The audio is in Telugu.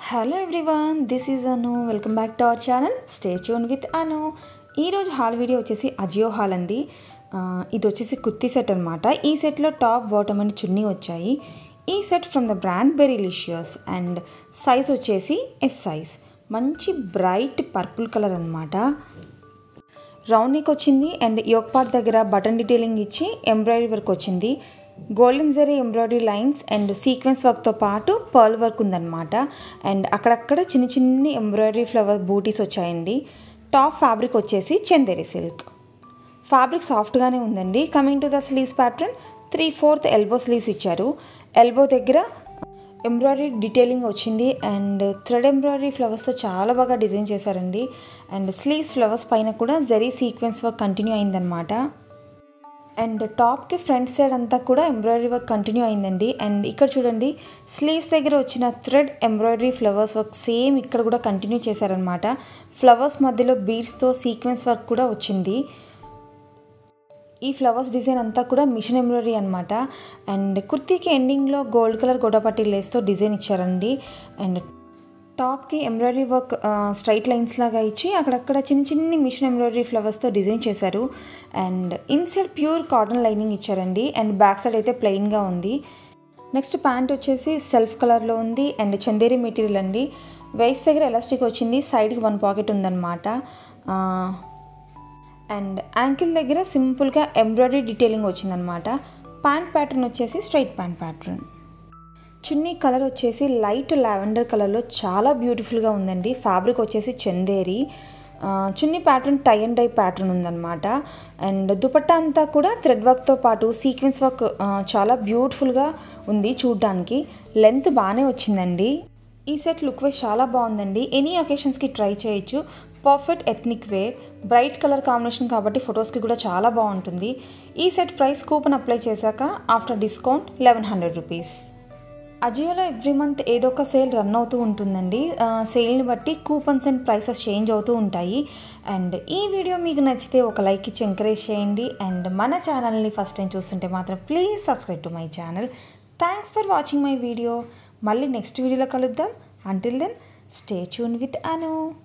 hello everyone this is Anu welcome back to our channel stay tune with Anu ఈరోజు హాల్ వీడియో వచ్చేసి అజియో హాల్ అండి ఆ, ఇది వచ్చేసి కుర్తీ సెట్ అనమాట ఈ సెట్లో టాప్ బాటమ్ అండ్ చున్నీ వచ్చాయి ఈ set from the brand Berrylicious and size వచ్చేసి ఎస్ సైజ్ మంచి బ్రైట్ పర్పుల్ కలర్ అనమాట రౌండ్ నెక్ వచ్చింది అండ్ యోక్ పార్ట్ దగ్గర బటన్ డీటెయిలింగ్ ఇచ్చి ఎంబ్రాయిడరీ వర్క్ వచ్చింది గోల్డెన్ జరీ ఎంబ్రాయిడరీ లైన్స్ అండ్ సీక్వెన్స్ వర్క్తో పాటు పర్ల్ వర్క్ ఉందన్నమాట అండ్ అక్కడక్కడ చిన్న చిన్ని ఎంబ్రాయిడరీ ఫ్లవర్ బూటీస్ వచ్చాయండి టాప్ ఫ్యాబ్రిక్ వచ్చేసి చందేరి సిల్క్ ఫ్యాబ్రిక్ సాఫ్ట్గానే ఉందండి coming to the sleeves pattern three fourth elbow sleeves ఇచ్చారు ఎల్బో దగ్గర ఎంబ్రాయిడరీ డీటెయిలింగ్ వచ్చింది అండ్ థ్రెడ్ ఎంబ్రాయిడరీ ఫ్లవర్స్తో చాలా బాగా డిజైన్ చేశారండి అండ్ స్లీవ్స్ ఫ్లవర్స్ పైన కూడా జరీ సీక్వెన్స్ వర్క్ కంటిన్యూ అయిందనమాట అండ్ టాప్కి ఫ్రంట్ సైడ్ అంతా కూడా ఎంబ్రాయిడరీ వర్క్ కంటిన్యూ అయిందండి అండ్ ఇక్కడ చూడండి స్లీవ్స్ దగ్గర వచ్చిన thread embroidery flowers work same ఇక్కడ కూడా కంటిన్యూ చేశారనమాట ఫ్లవర్స్ మధ్యలో బీడ్స్తో సీక్వెన్స్ వర్క్ కూడా వచ్చింది ఈ ఫ్లవర్స్ డిజైన్ అంతా కూడా మిషన్ ఎంబ్రాయిడరీ అనమాట అండ్ కుర్తీకి ఎండింగ్లో గోల్డ్ కలర్ గొడపట్టి లేస్తో డిజైన్ ఇచ్చారండి అండ్ టాప్కి ఎంబ్రాయిడరీ వర్క్ స్ట్రైట్ లైన్స్ లాగా ఇచ్చి అక్కడక్కడ చిన్న చిన్ని మిషన్ ఎంబ్రాయిడరీ ఫ్లవర్స్తో డిజైన్ చేశారు and inside pure cotton lining ఇచ్చారండి అండ్ బ్యాక్ సైడ్ అయితే ప్లెయిన్గా ఉంది నెక్స్ట్ ప్యాంట్ వచ్చేసి సెల్ఫ్ కలర్లో ఉంది అండ్ చందేరి మెటీరియల్ అండి వేస్ట్ దగ్గర ఎలాస్టిక్ వచ్చింది సైడ్కి వన్ పాకెట్ ఉందన్నమాట ఆ, అండ్ యాంకిల్ దగ్గర సింపుల్గా ఎంబ్రాయిడరీ డీటెయిలింగ్ వచ్చిందనమాట ప్యాంట్ ప్యాటర్న్ వచ్చేసి స్ట్రైట్ ప్యాంట్ ప్యాటర్న్ చున్నీ కలర్ వచ్చేసి లైట్ లావెండర్ కలర్లో చాలా బ్యూటిఫుల్గా ఉందండి ఫ్యాబ్రిక్ వచ్చేసి చందేరి ఆ, చున్నీ pattern tie and dye pattern ఉందన్నమాట అండ్ దుపట్టా అంతా కూడా థ్రెడ్ వర్క్తో పాటు సీక్వెన్స్ వర్క్ ఆ, చాలా బ్యూటిఫుల్గా ఉంది చూడ్డానికి లెంత్ బాగానే వచ్చిందండి ఈ సెట్ లుక్ వైజ్ చాలా బాగుందండి ఎనీ ఒకేషన్స్కి ట్రై చేయొచ్చు perfect ethnic wear bright colour combination కాబట్టి ఫొటోస్కి కూడా చాలా బాగుంటుంది ఈ సెట్ ప్రైస్ కూపన్ అప్లై చేశాక after discount eleven hundred rupees అజియోలో ఎవ్రీ మంత్ ఏదో ఒక సేల్ రన్ అవుతూ ఉంటుందండి ఆ, సేల్ని బట్టి కూపన్స్ అండ్ ప్రైసెస్ చేంజ్ అవుతూ ఉంటాయి అండ్ ఈ వీడియో మీకు నచ్చితే ఒక లైక్ ఇచ్చి ఎంకరేజ్ చేయండి అండ్ మన ఛానల్ని ఫస్ట్ టైం చూస్తుంటే మాత్రం please subscribe to my channel thanks for watching my video మళ్ళీ నెక్స్ట్ వీడియోలో కలుద్దాం until then stay tune with Anu